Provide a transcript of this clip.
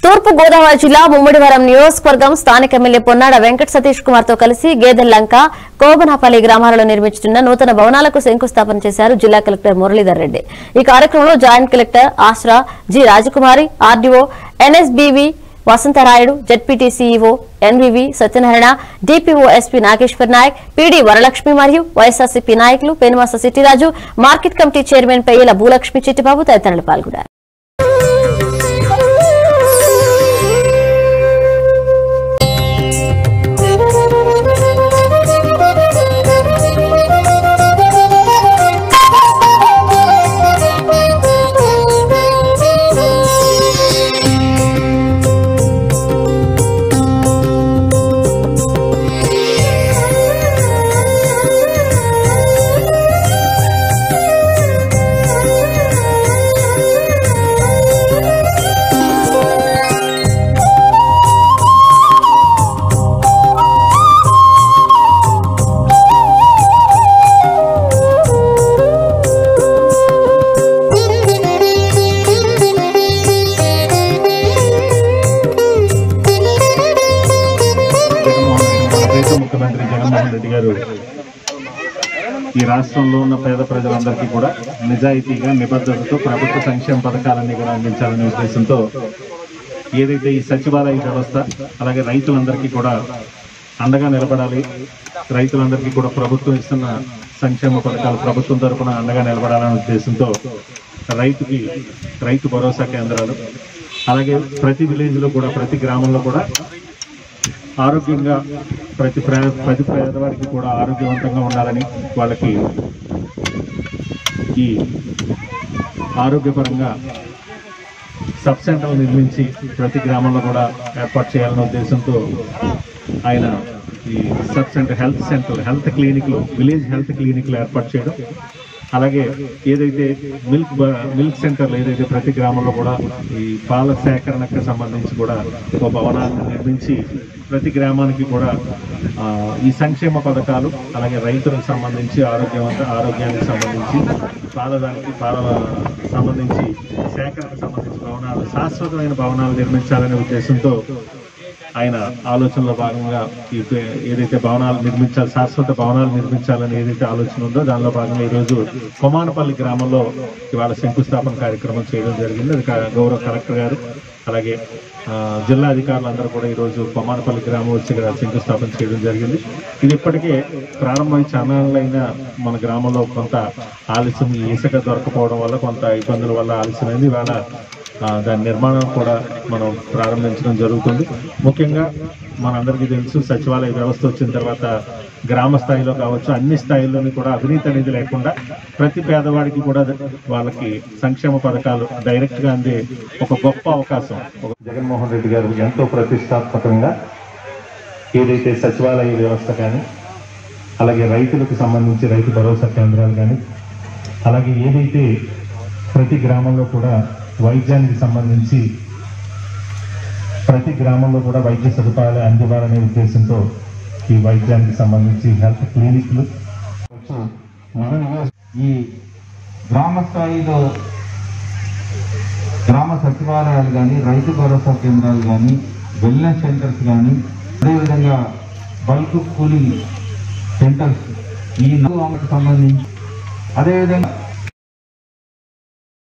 తూర్పు గోదావరి జిల్లా ముమ్మిడివరం నియోజకవర్గం స్థానిక ఎమ్మెల్యే పొన్నాడ వెంకట సతీష్ కుమార్ తో కలిసి గేదెల్లంక కోబనాపల్లి గ్రామాలలో నిర్మించుతున్న నూతన భవనాలకు శంకుస్థాపన చేశారు జిల్లా కలెక్టర్ మురళీధర్ రెడ్డి ఈ కార్యక్రమంలో joint collector Ashra G Rajakumari RDO NSBV Vasantharayudu ZPT CEO NVV Satyanarayana DPO SP Nageswar Nayak PD Varalakshmi మరియు వైఎస్ఆర్సీపీ నాయకులు Penumasa Sittiraju market committee chairman Peyyala Bhulakshmi Chittibabu తదితరులు పాల్గొన్నారు జగన్మోహన్ రెడ్డి మన దేశ ముఖ్యమంత్రి జగన్మోహన్ రెడ్డి గారు ఈ రాష్ట్రంలో ఉన్న పేద ప్రజలందరికీ కూడా నిజాయితీగా నిబద్ధతతో ప్రభుత్వ సంక్షేమ పథకాలన్నీ కూడా అందించాలనే ఉద్దేశంతో ఏదైతే ఈ సచివాలయ వ్యవస్థ అలాగే రైతులందరికీ కూడా అండగా నిలబడాలి రైతులందరికీ కూడా ప్రభుత్వం ఇస్తున్న సంక్షేమ పథకాలు ప్రభుత్వం తరపున అండగా నిలబడాలనే ఉద్దేశంతో రైతుకి రైతు భరోసా కేంద్రాలు అలాగే ప్రతి విలేజ్ లో కూడా ప్రతి గ్రామంలో కూడా ఆరోగ్యంగా ప్రతి ప్ర ప్రతి పేదవాడికి కూడా ఆరోగ్యవంతంగా ఉండాలని వాళ్ళకి ఈ ఆరోగ్యపరంగా సబ్ సెంటర్లు నిర్మించి ప్రతి గ్రామంలో కూడా ఏర్పాటు చేయాలనే ఉద్దేశంతో ఆయన ఈ sub centre health centre health క్లినిక్లు విలేజ్ హెల్త్ క్లినిక్లు ఏర్పాటు చేయడం అలాగే ఏదైతే మిల్క్ బ- మిల్క్ సెంటర్లు ఏదైతే ప్రతి గ్రామంలో కూడా ఈ పాల సేకరణకు సంబంధించి కూడా ఒక భవనాన్ని నిర్మించి ప్రతి గ్రామానికి కూడా ఆ, ఈ సంక్షేమ పథకాలు అలాగే రైతులకు సంబంధించి ఆరోగ్యవంత ఆరోగ్యానికి సంబంధించి పాలదానికి పాల సంబంధించి సేకరణకు సంబంధించి భవనాలు శాశ్వతమైన భవనాలు నిర్మించాలనే ఉద్దేశంతో ఆయన ఆలోచనలో భాగంగా ఈ పే- ఏదైతే భవనాలు నిర్మించాలి శాశ్వత భవనాలు నిర్మించాలని ఏదైతే ఆలోచన ఉందో దానిలో భాగంగా ఈరోజు కొమానపల్లి గ్రామంలో ఇవాళ శంకుస్థాపన కార్యక్రమం చేయడం జరిగింది అది క- గౌరవ కలెక్టర్ గారు అలాగే ఆ, జిల్లా అధికారులందరూ కూడా ఈరోజు కొమానపల్లి గ్రామం వచ్చి ఇక్కడ శంకుస్థాపన చేయడం జరిగింది ఇది ఇప్పటికే ప్రారంభమై చాలాలైన మన గ్రామంలో కొంత ఆలస్యం ఈ ఇసుక దొరకపోవడం వల్ల కొంత ఇబ్బందుల వల్ల ఆలస్యమైంది ఇవాళ ఆ, దాని నిర్మాణం కూడా మనం ప్రారంభించడం జరుగుతుంది ముఖ్యంగా మనందరికీ తెలుసు సచివాలయ వ్యవస్థ వచ్చిన తర్వాత గ్రామ స్థాయిలో కావచ్చు అన్ని స్థాయిల్లోని కూడా అవినీతి అనేది లేకుండా ప్రతి పేదవాడికి కూడా వాళ్ళకి సంక్షేమ పథకాలు డైరెక్ట్ గా అందే ఒక గొప్ప అవకాశం ఒక జగన్మోహన్ రెడ్డి గారు ఎంతో ప్రతిష్టాత్మకంగా ఏదైతే సచివాలయ వ్యవస్థ కానీ అలాగే రైతులకు సంబంధించి రైతు భరోసా కేంద్రాలు కానీ అలాగే ఏదైతే ప్రతి గ్రామంలో కూడా వైద్యానికి సంబంధించి ప్రతి గ్రామంలో కూడా వైద్య సదుపాయాలు అందివ్వాలనే ఉద్దేశంతో ఈ వైద్యానికి సంబంధించి హెల్త్ క్లినిక్లు ఈ గ్రామ స్థాయిలో గ్రామ సచివాలయాలు కానీ రైతు భరోసా కేంద్రాలు కానీ వెల్నెస్ సెంటర్స్ కానీ అదేవిధంగా బల్క్ కూలింగ్ సెంటర్స్ ఈ నాలుగు సంబంధించి అదేవిధంగా